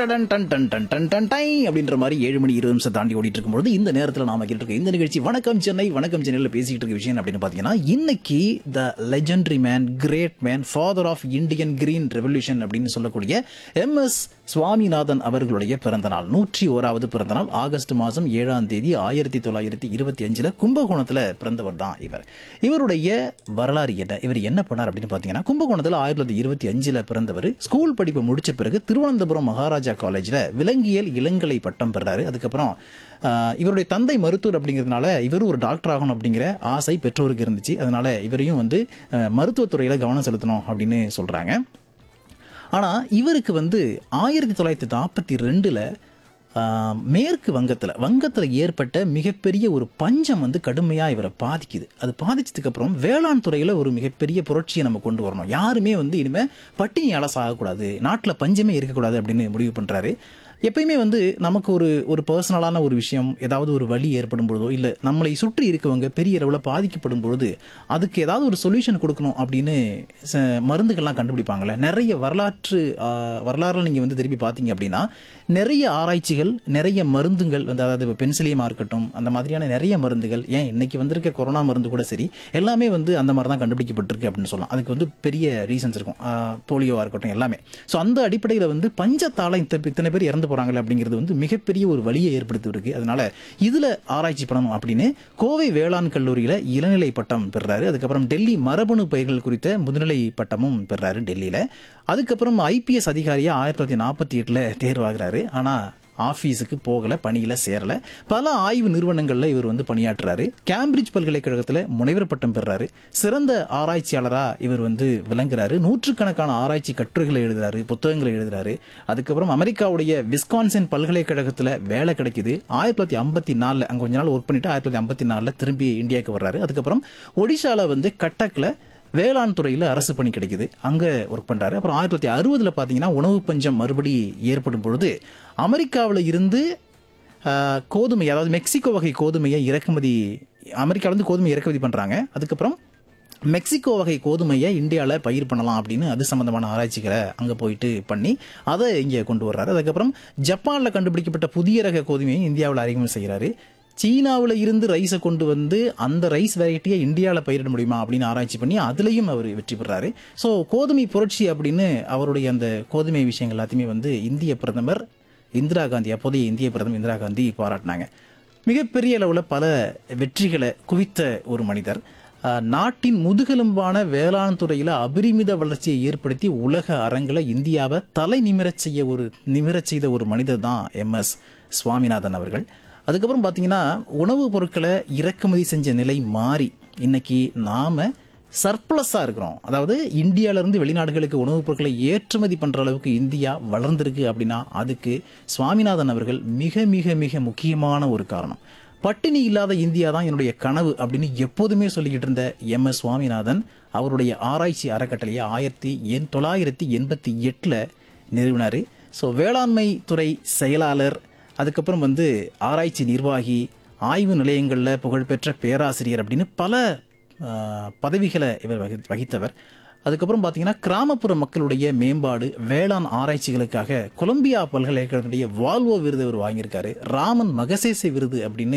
டடன் டன் டன் டன் டன் டன் டை அப்படின்ற மாதிரி ஏழு மணி இருபது நிமிஷம் தாண்டி ஓடிட்டு இருக்கும்போது இந்த நேரத்தில் நாம கேட்டு இருக்க இந்த நிகழ்ச்சி வணக்கம் சென்னை வணக்கம் சென்னையில் பேசிட்டு இருக்க விஷயம் அப்படின்னு பார்த்தீங்கன்னா இன்னைக்கு the legendary man great man father of Indian green revolution அப்படின்னு சொல்லக்கூடிய எம் எஸ் சுவாமிநாதன் அவர்களுடைய பிறந்த நாள் நூற்றி ஓராவது பிறந்த நாள் ஆகஸ்ட் மாதம் ஏழாம் தேதி ஆயிரத்தி தொள்ளாயிரத்தி இருபத்தி அஞ்சுல கும்பகோணத்தில் பிறந்தவர் தான் இவர் இவருடைய வரலாறு என்ன இவர் என்ன பண்ணார் அப்படின்னு பார்த்தீங்கன்னா கும்பகோணத்தில் ஆயிரத்தி தொள்ளாயிரத்தி இருபத்தி அஞ்சில் பிறந்தவர் ஸ்கூல் படிப்பை முடிச்ச பிறகு திருவனந்தபுரம் மகாராஜா காலேஜில் விலங்கியல் இளங்கலை பட்டம் பெறாரு அதுக்கப்புறம் ஆஹ், இவருடைய தந்தை மருத்துவர் அப்படிங்கிறதுனால இவரும் ஒரு டாக்டர் ஆகணும் அப்படிங்கிற ஆசை பெற்றோருக்கு இருந்துச்சு அதனால இவரையும் வந்து ஆஹ், மருத்துவத்துறையில் கவனம் செலுத்தணும் அப்படின்னு சொல்கிறாங்க ஆனால் இவருக்கு வந்து ஆயிரத்தி தொள்ளாயிரத்தி நாற்பத்தி ரெண்டில் மேற்கு வங்கத்தில் வங்கத்தில் ஏற்பட்ட மிகப்பெரிய ஒரு பஞ்சம் வந்து கடுமையாக இவரை பாதிக்குது அது பாதிச்சதுக்கப்புறம் வேளாண் துறையில் ஒரு மிகப்பெரிய புரட்சியை நம்ம கொண்டு வரணும் யாருமே வந்து இனிமேல் பட்டினியால் சாகக்கூடாது நாட்டில் பஞ்சமே இருக்கக்கூடாது அப்படின்னு முடிவு பண்ணுறாரு எப்பயுமே வந்து நமக்கு ஒரு ஒரு பர்சனலான ஒரு விஷயம் ஏதாவது ஒரு வலி ஏற்படும் பொழுதோ இல்லை நம்மளை சுற்றி இருக்கவங்க பெரிய அளவில் பாதிக்கப்படும் பொழுது அதுக்கு ஏதாவது ஒரு சொல்யூஷன் கொடுக்கணும் அப்படின்னு ச- மருந்துகள்லாம் கண்டுபிடிப்பாங்கல்ல நிறைய வரலாற்று வரலாறுல நீங்கள் வந்து திருப்பி பார்த்தீங்க அப்படின்னா நிறைய ஆராய்ச்சிகள் நிறைய மருந்துகள் வந்து அதாவது பென்சிலியமாக இருக்கட்டும் அந்த மாதிரியான நிறைய மருந்துகள் ஏன் இன்னைக்கு வந்திருக்க கொரோனா மருந்து கூட சரி எல்லாமே வந்து அந்த மாதிரி தான் கண்டுபிடிக்கப்பட்டிருக்கு அப்படின்னு சொல்லலாம் அதுக்கு வந்து பெரிய ரீசன்ஸ் இருக்கும் போலியோவாக இருக்கட்டும் எல்லாமே ஸோ அந்த அடிப்படையில் வந்து பஞ்சத்தால இத்த இத்தனை பேர் இறந்து போகிறாங்களே அப்படிங்கிறது வந்து மிகப்பெரிய ஒரு வழியை ஏற்படுத்தி இருக்கு அதனால இதில் ஆராய்ச்சி பண்ணணும் அப்படின்னு கோவை வேளாண் கல்லூரியில் இளநிலை பட்டம் பெறுறாரு அதுக்கப்புறம் டெல்லி மரபணு பயிர்கள் குறித்த முதுநிலை பட்டமும் பெறுறாரு டெல்லியில் அதுக்கப்புறம் ஐபிஎஸ் அதிகாரியாக ஆயிரத்தி தொள்ளாயிரத்தி நாற்பத்தி எட்டில் தேர்வாகிறாரு ஆனால் ஆஃபீஸுக்கு போகலை பணியில் சேரலை பல ஆய்வு நிறுவனங்களில் இவர் வந்து பணியாற்றுறாரு கேம்பிரிட்ஜ் பல்கலைக்கழகத்தில் முனைவர் பட்டம் பெறுறாரு சிறந்த ஆராய்ச்சியாளராக இவர் வந்து விளங்குறாரு நூற்றுக்கணக்கான ஆராய்ச்சி கட்டுரைகளை எழுதுறாரு புத்தகங்களை எழுதுறாரு அதுக்கப்புறம் அமெரிக்காவுடைய விஸ்கான்சின் பல்கலைக்கழகத்தில் வேலை கிடைக்குது ஆயிரத்தி தொள்ளாயிரத்தி ஐம்பத்தி நாலில் அங்கே கொஞ்ச நாள் ஒர்க் பண்ணிட்டு ஆயிரத்தி தொள்ளாயிரத்தி ஐம்பத்தி நாலில் திரும்பி இந்தியாவுக்கு வர்றாரு அதுக்கப்புறம் ஒடிஷாவில் வந்து கட்டக்கில் வேளாண் துறையில் அரசு பணி கிடைக்குது அங்கே ஒர்க் பண்ணுறாரு அப்புறம் ஆயிரத்தி தொள்ளாயிரத்தி அறுபதில் பார்த்தீங்கன்னா உணவு பஞ்சம் மறுபடி ஏற்படும் பொழுது அமெரிக்காவில் இருந்து ஆஹ், கோதுமை அதாவது மெக்சிகோ வகை கோதுமையை இறக்குமதி அமெரிக்காவிலேருந்து கோதுமை இறக்குமதி பண்ணுறாங்க அதுக்கப்புறம் மெக்சிகோ வகை கோதுமையை இந்தியாவில் பயிர் பண்ணலாம் அப்படின்னு அது சம்மந்தமான ஆராய்ச்சிகளை அங்கே போயிட்டு பண்ணி அதை இங்கே கொண்டு வர்றாரு அதுக்கப்புறம் ஜப்பானில் கண்டுபிடிக்கப்பட்ட புதிய ரக கோதுமையை இந்தியாவில் அறிமுகம் செய்கிறாரு சீனாவில் இருந்து ரைஸை கொண்டு வந்து அந்த ரைஸ் வெரைட்டியை இந்தியாவில் பயிரிட முடியுமா அப்படின்னு ஆராய்ச்சி பண்ணி அதுலேயும் அவர் வெற்றி பெறாரு ஸோ கோதுமை புரட்சி அப்படின்னு அவருடைய அந்த கோதுமை விஷயங்கள் எல்லாத்தையுமே வந்து இந்திய பிரதமர் இந்திரா காந்தி அப்போதைய இந்திய பிரதமர் இந்திரா காந்தி பாராட்டினாங்க மிகப்பெரிய அளவில் பல வெற்றிகளை குவித்த ஒரு மனிதர் அஹ், நாட்டின் முதுகெலும்பான வேளாண் துறையில் அபரிமித வளர்ச்சியை ஏற்படுத்தி உலக அரங்கில் இந்தியாவை தலை நிமிரச் செய்ய ஒரு நிமிரச் செய்த ஒரு மனிதர் தான் எம்எஸ் சுவாமிநாதன் அவர்கள் அதுக்கப்புறம் பார்த்தீங்கன்னா உணவுப் பொருட்களை இறக்குமதி செஞ்ச நிலை மாறி இன்னைக்கு நாம சர்ப்ளஸாக இருக்கிறோம் அதாவது இந்தியாவிலேருந்து வெளிநாடுகளுக்கு உணவுப் பொருட்களை ஏற்றுமதி பண்ணுற அளவுக்கு இந்தியா வளர்ந்துருக்கு அப்படின்னா அதுக்கு சுவாமிநாதன் அவர்கள் மிக மிக மிக முக்கியமான ஒரு காரணம் பட்டினி இல்லாத இந்தியா தான் என்னுடைய கனவு அப்படின்னு எப்போதுமே சொல்லிக்கிட்டு இருந்த எம் எஸ் சுவாமிநாதன் அவருடைய ஆராய்ச்சி அறக்கட்டளையை ஆயிரத்தி எண் தொள்ளாயிரத்தி எண்பத்தி எட்டில் நிறுவினார் ஸோ வேளாண்மை துறை செயலாளர் அதுக்கப்புறம் வந்து ஆராய்ச்சி நிர்வாகி ஆய்வு நிலையங்களில் புகழ்பெற்ற பேராசிரியர் அப்படின்னு பல ஆஹ், பதவிகளை இவர் வகி வகித்தவர் அதுக்கப்புறம் பார்த்தீங்கன்னா கிராமப்புற மக்களுடைய மேம்பாடு வேளாண் ஆராய்ச்சிகளுக்காக கொலம்பியா பல்கலைக்கழகத்துடைய வால்வோ விருது அவர் வாங்கியிருக்காரு ராமன் மகசேசே விருது அப்படின்னு